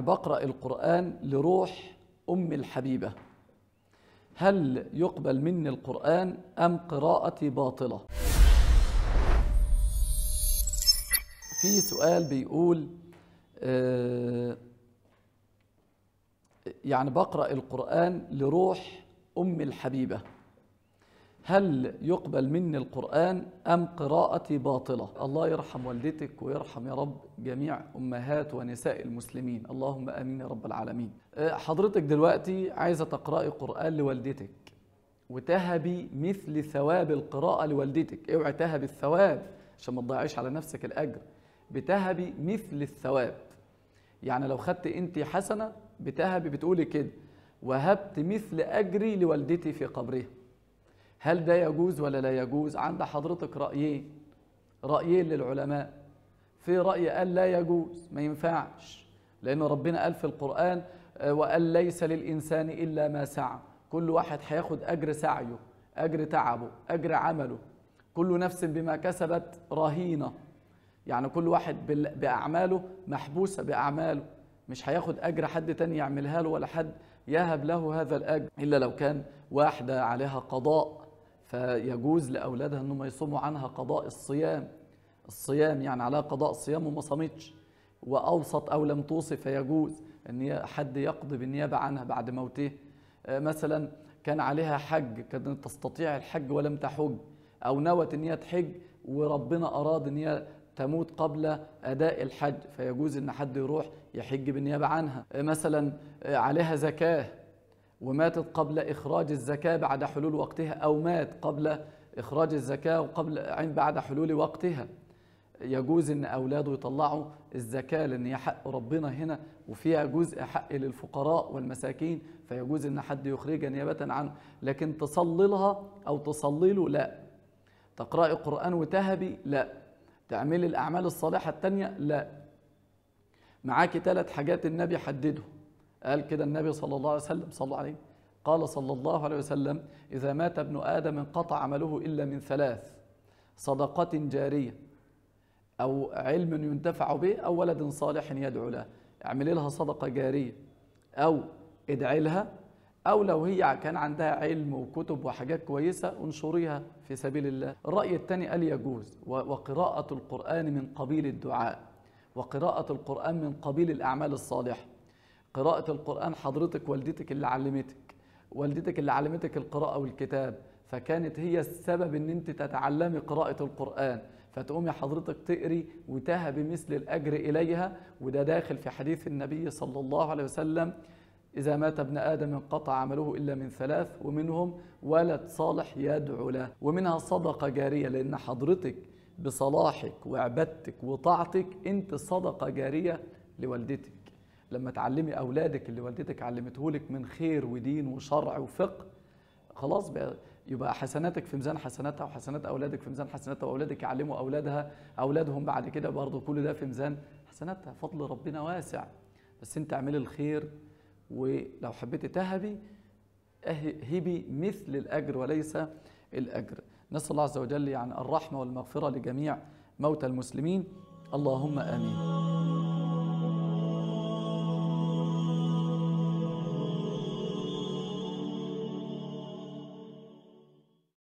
بقرأ القرآن لروح أم الحبيبة هل يقبل مني القرآن أم قراءتي باطلة في سؤال بيقول آه، يعني بقرأ القرآن لروح أم الحبيبة هل يقبل مني القرآن أم قراءتي باطلة الله يرحم والدتك ويرحم يا رب جميع أمهات ونساء المسلمين اللهم آمين يا رب العالمين أه، حضرتك دلوقتي عايزة تقرأي قرآن لوالدتك وتهبي مثل ثواب القراءة لوالدتك اوعي تهبي الثواب عشان ما تضيعيش على نفسك الأجر بتهبي مثل الثواب يعني لو خدت انت حسنة بتهبي بتقولي كده وهبت مثل أجري لوالدتي في قبرها هل ده يجوز ولا لا يجوز عند حضرتك رأيين رأيين للعلماء في رأي قال لا يجوز ما ينفعش لأن ربنا قال في القرآن آه، وقال ليس للإنسان إلا ما سعى كل واحد هياخد أجر سعيه أجر تعبه أجر عمله كل نفس بما كسبت رهينة يعني كل واحد بال- بأعماله محبوسة بأعماله مش هياخد أجر حد تاني يعملها له ولا حد يهب له هذا الأجر إلا لو كان واحدة عليها قضاء فيجوز لأولادها أنهم يصوموا عنها قضاء الصيام الصيام يعني عليها قضاء صيام وما صامتش وأوسط أو لم توصي فيجوز أن ي- حد يقضي بالنيابة عنها بعد موته آه، مثلا كان عليها حج كانت تستطيع الحج ولم تحج أو نوت أن هي تحج وربنا أراد أن هي تموت قبل أداء الحج فيجوز أن حد يروح يحج بالنيابة عنها آه، مثلا آه، عليها زكاة وماتت قبل إخراج الزكاة بعد حلول وقتها أو مات قبل إخراج الزكاة وقبل عند بعد حلول وقتها يجوز ان اولاده يطلعوا الزكاه لان هي حق ربنا هنا وفيها جزء حق للفقراء والمساكين فيجوز ان حد يخرجها نيابه عنه لكن تصلي لها او تصلي له لا تقراي قران وتهبي لا تعملي الاعمال الصالحه التانيه لا معاكي ثلاث حاجات النبي حددهم قال كده النبي صلى الله عليه وسلم صلى عليه قال صلى الله عليه وسلم اذا مات ابن ادم انقطع عمله الا من ثلاث صدقه جاريه أو علم ينتفع به أو ولد صالح يدعو له اعملي لها صدقة جارية أو ادعي لها أو لو هي كان عندها علم وكتب وحاجات كويسة انشريها في سبيل الله الرأي الثاني قال يجوز و- وقراءة القرآن من قبيل الدعاء وقراءة القرآن من قبيل الأعمال الصالحة قراءة القرآن حضرتك والدتك اللي علمتك والدتك اللي علمتك القراءة والكتاب فكانت هي السبب ان انت تتعلمي قراءة القرآن فتقومي حضرتك تقري وتهبي مثل الأجر إليها وده داخل في حديث النبي صلى الله عليه وسلم إذا مات ابن آدم انقطع عمله إلا من ثلاث ومنهم ولد صالح يدعو له ومنها صدقة جارية لأن حضرتك بصلاحك وعبادتك وطاعتك أنت صدقة جارية لوالدتك لما تعلمي أولادك اللي والدتك علمتهولك من خير ودين وشرع وفقه خلاص بقى يبقى حسناتك في ميزان حسناتها وحسنات اولادك في ميزان حسناتها واولادك يعلموا اولادها اولادهم بعد كده برضه كل ده في ميزان حسناتها فضل ربنا واسع بس انت اعملي الخير ولو حبيتي تهبي أه- هبي مثل الاجر وليس الاجر نسال الله عز وجل يعني الرحمه والمغفره لجميع موتى المسلمين اللهم امين